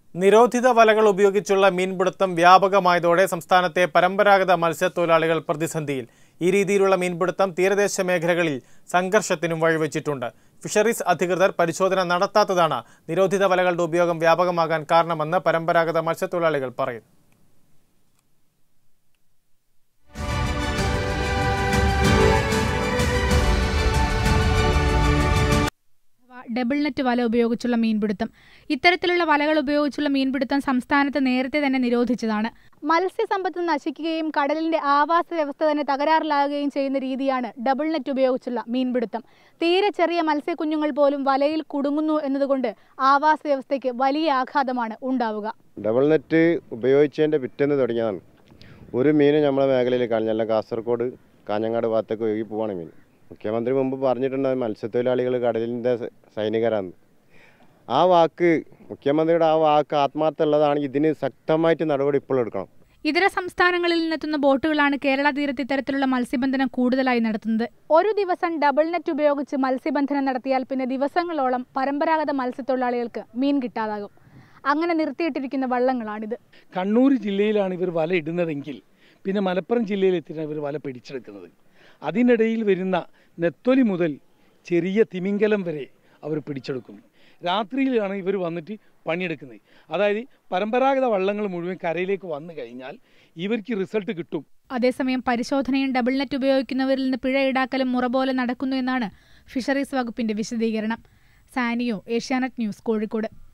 നിരോധിത വലകൾ ഉപയോഗിച്ചുള്ള മീൻപിടുത്തം വ്യാപകമായതോടെ സംസ്ഥാനത്തെ പരമ്പരാഗത മത്സ്യത്തൊഴിലാളികൾ പ്രതിസന്ധിയിൽ ഈ രീതിയിലുള്ള മീൻപിടുത്തം തീരദേശ മേഖലകളിൽ സംഘർഷത്തിനും വഴിവെച്ചിട്ടുണ്ട് ഫിഷറീസ് അധികൃതർ പരിശോധന നടത്താത്തതാണ് നിരോധിത വലകളുടെ ഉപയോഗം വ്യാപകമാകാൻ കാരണമെന്ന് പരമ്പരാഗത മത്സ്യത്തൊഴിലാളികൾ പറയുന്നു ഡബിൾ നെറ്റ് വല ഉപയോഗിച്ചുള്ള മീൻപിടുത്തം ഇത്തരത്തിലുള്ള വലകൾ ഉപയോഗിച്ചുള്ള മീൻപിടുത്തം സംസ്ഥാനത്ത് നേരത്തെ തന്നെ നിരോധിച്ചതാണ് മത്സ്യസമ്പത്ത് നശിക്കുകയും കടലിന്റെ ആവാസ വ്യവസ്ഥ തന്നെ തകരാറിലാകുകയും ചെയ്യുന്ന രീതിയാണ് ഡബിൾ നെറ്റ് ഉപയോഗിച്ചുള്ള മീൻപിടുത്തം തീരെ ചെറിയ മത്സ്യക്കുഞ്ഞുങ്ങൾ പോലും വലയിൽ കുടുങ്ങുന്നു എന്നതുകൊണ്ട് ആവാസ വ്യവസ്ഥയ്ക്ക് വലിയ ആഘാതമാണ് ഉണ്ടാവുക ഡബിൾ നെറ്റ് ഉപയോഗിച്ചതിൻ്റെ പിറ്റേന്ന് തുടങ്ങിയതാണ് ഒരു മീൻ നമ്മളെ മേഖലയിൽ കാഞ്ഞല്ല കാസർഗോഡ് കാഞ്ഞങ്ങാട് ഭാഗത്തേക്ക് ഒഴുകി പോവാണ് മീൻ മുഖ്യമന്ത്രി മുമ്പ് പറഞ്ഞിട്ടുണ്ട് മത്സ്യത്തൊഴിലാളികൾ കടലിൻ്റെ സ- സൈനികരാന്ന് ആ വാക്ക് മുഖ്യമന്ത്രിയുടെ ആ വാക്ക് ആത്മാർത്ഥമുള്ളതാണ് ഇതിന് ശക്തമായിട്ട് നടപടി ഇപ്പോൾ എടുക്കണം ഇതര സംസ്ഥാനങ്ങളിൽ നിന്നെത്തുന്ന ബോട്ടുകളാണ് കേരള തീരത്ത് ഇത്തരത്തിലുള്ള മത്സ്യബന്ധനം കൂടുതലായി നടത്തുന്നത് ഒരു ദിവസം ഡബിൾ നെറ്റ് ഉപയോഗിച്ച് മത്സ്യബന്ധനം നടത്തിയാൽ പിന്നെ ദിവസങ്ങളോളം പരമ്പരാഗത മത്സ്യത്തൊഴിലാളികൾക്ക് മീൻ കിട്ടാതാകും അങ്ങനെ നിർത്തിയിട്ടിരിക്കുന്ന വള്ളങ്ങളാണിത് കണ്ണൂർ ജില്ലയിലാണ് ഇവർ വല ഇടുന്നതെങ്കിൽ പിന്നെ മലപ്പുറം ജില്ലയിൽ എത്തിയാണ് ഇവർ വല പിടിച്ചെടുക്കുന്നത് അതിനിടയിൽ വരുന്ന നെത്തൊലി മുതൽ ചെറിയ തിമിംഗലം വരെ അവർ പിടിച്ചെടുക്കുന്നു രാത്രിയിലാണ് ഇവർ വന്നിട്ട് പണിയെടുക്കുന്നത് അതായത് പരമ്പരാഗത വള്ളങ്ങൾ മുഴുവൻ കരയിലേക്ക് വന്നു കഴിഞ്ഞാൽ ഇവർക്ക് റിസൾട്ട് കിട്ടും അതേസമയം പരിശോധനയും ഡബിൾ നെറ്റ് ഉപയോഗിക്കുന്നവരിൽ നിന്ന് പിഴ ഈടാക്കലും മുറ പോലെ നടക്കുന്നു എന്നാണ് ഫിഷറീസ് വകുപ്പിന്റെ വിശദീകരണം സാനിയോ ഏഷ്യാനെറ്റ് ന്യൂസ് കോഴിക്കോട്